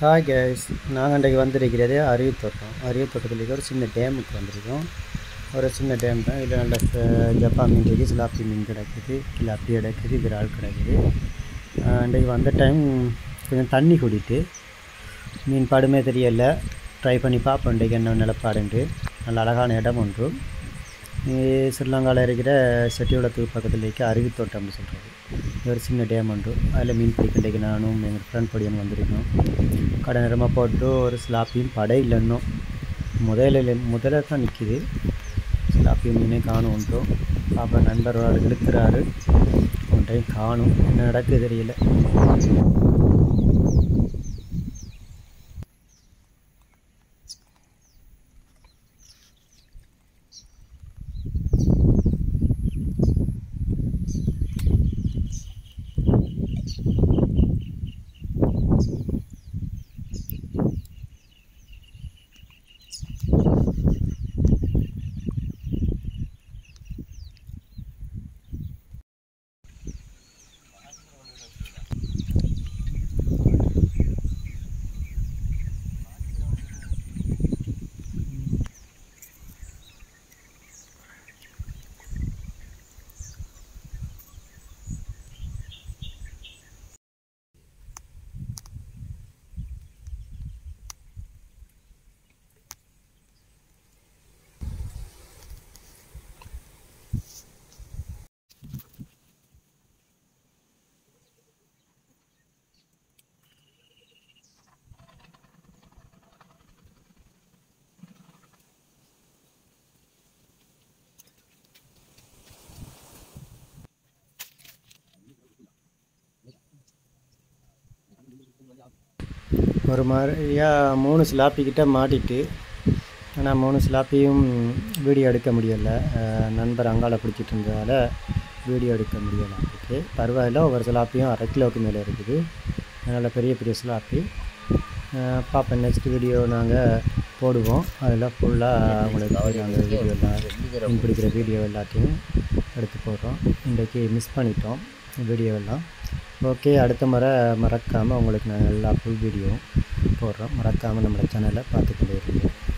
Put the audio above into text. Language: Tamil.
ஹாய் கேஸ் நாங்கள் இன்றைக்கு வந்திருக்கிறது அருவித்தோட்டம் அருவித்தோட்டத்தில் ஒரு சின்ன டேமுக்கு வந்திருக்கோம் ஒரு சின்ன டேம் தான் இதில் நல்ல ச- ஜப்பா மீன் இருக்குது சிலாப்பி மீன் கிடக்குது கிலாப்பி கிடக்குது விரால் கிடக்குது ஆஹ் இன்றைக்கு வந்த டைம் கொஞ்சம் தண்ணி குடிட்டு மீன் படுமே தெரியல ட்ரை பண்ணி பார்ப்போம் இன்றைக்கு என்ன நிலப்பாடுன்ட்டு நல்ல அழகான இடம் ஒன்று இது ஸ்ரீலங்காவில் இருக்கிற செட்டியோளத்துக்கு பக்கத்தில் இருக்க அருவித்தோட்டம்னு சொல்கிறது இது ஒரு சின்ன டேம் உண்டு அதில் மீன் பிடிக்கின்றக்கு நானும் எங்கள் ஃப்ரெண்ட் படியன் வந்திருக்கோம் கடை நேரமாக போட்டு ஒரு ஸ்லாப்பியும் படை இல்லைன்னும் முதல்ல முதல்ல தான் நிற்கிது ஸ்லாப்பியும் மீனே காணும் உண்டும் பாப்பா நண்பர் ஒரு இழுக்கிறாரு ஒன்றையும் காணும் என்ன நடக்குது தெரியல ஒரு மாதிரியா மூணு ஸ்லாப்பிக்கிட்ட மாட்டிட்டு ஆனால் மூணு ஸ்லாப்பியும் வீடியோ எடுக்க முடியலை அஹ் நண்பர் அங்கால பிடிச்சிட்டு இருந்ததால் வீடியோ எடுக்க முடியலை அதுக்கு பரவாயில்ல ஒவ்வொரு ஸ்லாப்பியும் அரை கிலோவுக்கு மேலே இருக்குது அதனால் பெரிய பெரிய ஸ்லாப்பி அஹ் பார்ப்பேன் நெக்ஸ்ட் வீடியோ நாங்கள் போடுவோம் அதில் ஃபுல்லாக உங்களுக்கு நாங்கள் வீடியோ எல்லாம் மீன் பிடிக்கிற வீடியோ எல்லாத்தையும் எடுத்து போடுறோம் இன்றைக்கி மிஸ் பண்ணிட்டோம் வீடியோ எல்லாம் ஓகே அடுத்த முறை மறக்காமல் உங்களுக்கு நாங்கள் எல்லா ஃபுல் வீடியோவும் போடுறோம் மறக்காமல் நம்மளோட சேனலை பார்த்துக்கிட்டே இருக்கீங்க